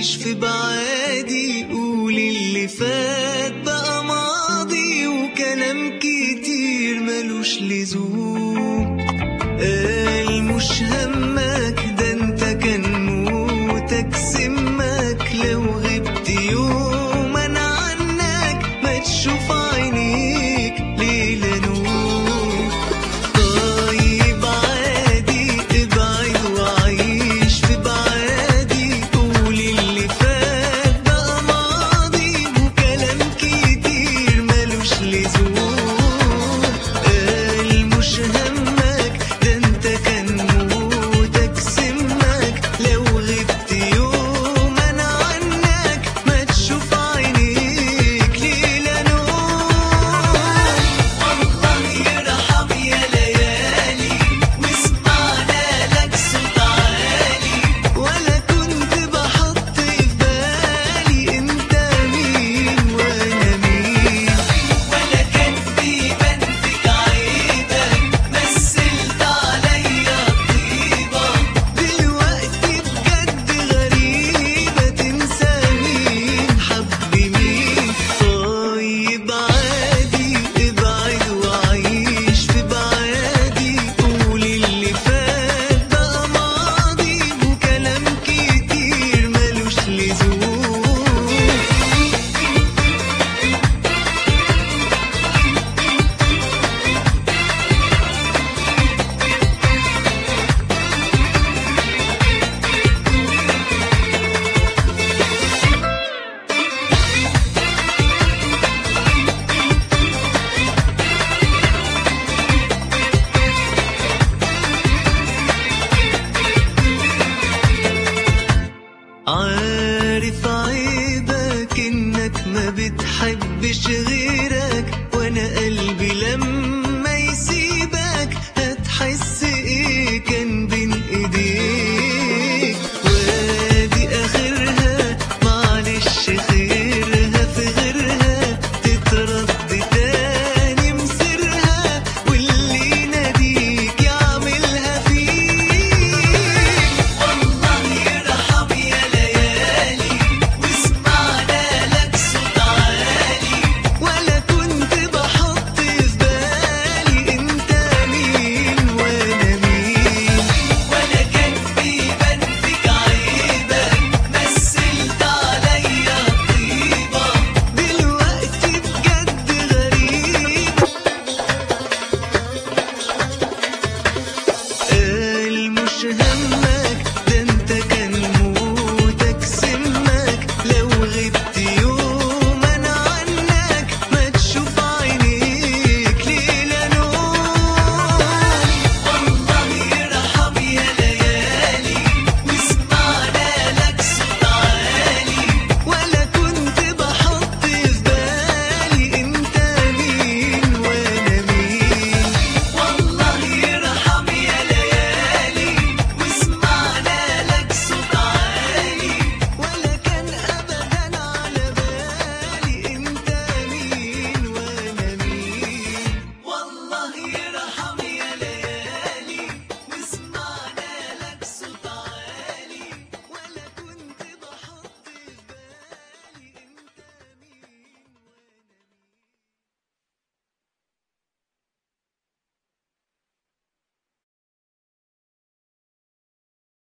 وعيش في بعادي قول اللي فات بقى ماضي وكلام كتير ملوش لزوم قال مش همك ده انت كان موتك سمك لو غبت يوم انا عنك ما تشوف عينيك ليلة نور طيب عادي ابعد وعيش في بعادي قول اللي فات بقى ماضي وكلام كتير ملوش لزوم قال مش همك ده انت كان موتك سمك لو غبت يوم انا عنك ما تشوف عينيك ليلة نور والله يرحم يا ليالي واسمعنا لك صوت عالي ولا كنت بحط في بالي انت مين وانا مين ولا كان في بنتك عيبة مثلت عليا طيبة دلوقتي بجد غريبة تنسى مين حب مين طيب عادي ابعد وعيش في بعادي قول اللي فات بقى ماضي وكلام كتير ملوش لزوم عارف عيبك انك ما بتحبش غيرك